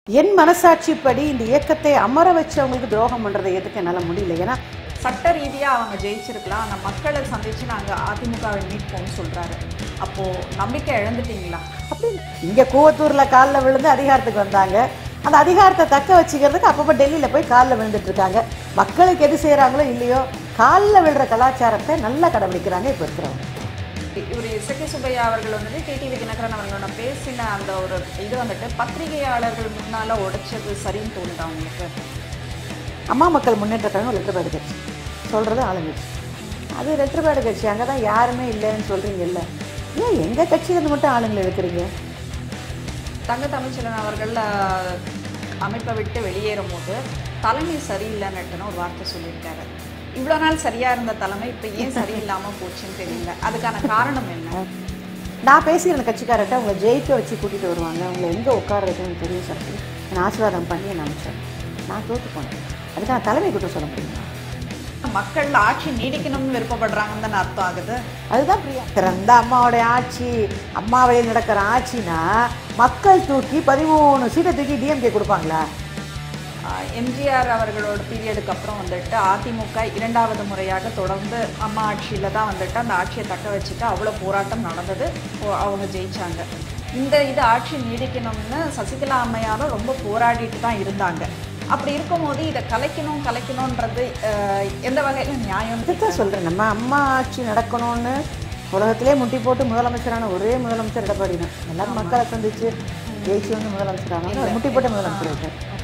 என் மனசாட்சிப்படி இந்த இயக்கத்தை அமர வச்சவங்களுக்கு துரோகம் பண்றதை எதுக்கு என்னால முடியல ஏன்னா சட்ட ரீதியாக அவங்க ஜெயிச்சிருக்கலாம் ஆனால் மக்களை சந்திச்சு நாங்கள் அதிமுகவை மீட்போம்னு சொல்கிறாரு அப்போது நம்பிக்கை இழந்துட்டீங்களா அப்படி இங்க கூவத்தூர்ல காலில் விழுந்து அதிகாரத்துக்கு வந்தாங்க அந்த அதிகாரத்தை தக்க வச்சுக்கிறதுக்கு அப்பப்போ டெல்லியில் போய் காலில் விழுந்துட்டு இருக்காங்க மக்களுக்கு எது செய்கிறாங்களோ இல்லையோ காலில் விழுற கலாச்சாரத்தை நல்லா கடைபிடிக்கிறாங்க இப்போ இருக்கிறவங்க இவர் இசக்கி சுப்பையா அவர்கள் வந்துட்டு டிடிவி தினகரன் அவர்களோட பேசின அந்த ஒரு இது வந்துட்டு பத்திரிகையாளர்கள் முன்னால் உடைச்சது சரின்னு தோணுதா உங்களுக்கு அம்மா மக்கள் முன்னேற்ற கழகம் ரெட்டபாடு கட்சி சொல்கிறது ஆளுங்கட்சி அது ரெட்டபாடு கட்சி அங்கே தான் யாருமே இல்லைன்னு சொல்கிறீங்கல்ல ஏன் எங்கள் கட்சியிலேருந்து மட்டும் ஆளுங்களை எடுக்கிறீங்க தங்க தமிழ்ச்செல்வன் அவர்கள் அஹ், அமைப்பை விட்டு வெளியேறும் போது தலைமை சரியில்லைன்னுட்டுன்னு ஒரு வார்த்தை சொல்லியிருக்காரு இவ்வளோ நாள் சரியா இருந்த தலைமை இப்போ ஏன் சரியில்லாமல் போச்சுன்னு தெரியல அதுக்கான காரணம் என்ன நான் பேசியிருந்த கட்சிக்காரர்கிட்ட உங்களை ஜெயிக்க வச்சு கூட்டிகிட்டு வருவாங்க உங்களை எங்கே உட்கார வைக்கணும்னு தெரியும் சார் நான் ஆசீர்வாதம் பண்ணி நான் அனுப்பிச்சேன் நான் தோற்று போனேன் அதுக்கு நான் தலைமை கூட்டம் சொல்ல முடியுமா மக்கள் ஆட்சி நீடிக்கணும்னு விருப்பப்படுறாங்கன்னு தானே அர்த்தம் ஆகுது அதுதான் பிரியா திறந்த அம்மாவோடைய ஆட்சி அம்மா வழியில் நடக்கிற ஆட்சினா மக்கள் தூக்கி பதிமூணு சீட்டை தூக்கி டிஎம்கே கொடுப்பாங்களா எம்ஜிஆர் அவர்களோட பீரியடுக்கு அப்புறம் வந்துட்டு அதிமுக இரண்டாவது முறையாக தொடர்ந்து அம்மா ஆட்சியில் தான் வந்துட்டு அந்த ஆட்சியை தக்க வச்சுட்டு அவ்வளோ போராட்டம் நடந்தது போ- அவங்க ஜெயிச்சாங்க இந்த இது ஆட்சி நீடிக்கணும்னு சசிகலா அம்மையாரும் ரொம்ப போராடிட்டு தான் இருந்தாங்க அப்படி இருக்கும்போது இதை கலைக்கணும் கலைக்கணுன்றது அஹ், எந்த வகையில் நியாயம் இதுதான் சொல்கிறேன் நம்ம அம்மா ஆட்சி நடக்கணும்னு உலகத்திலே முட்டி போட்டு முதலமைச்சரான ஒரே முதலமைச்சர் எடப்பாடி தான் எல்லாரும் மக்களை சந்திச்சு ஜெயிச்சு வந்து முதலமைச்சர் ஆனாங்க அவர் முட்டி போட்டு முதலமைச்சர் ஆயிட்டார்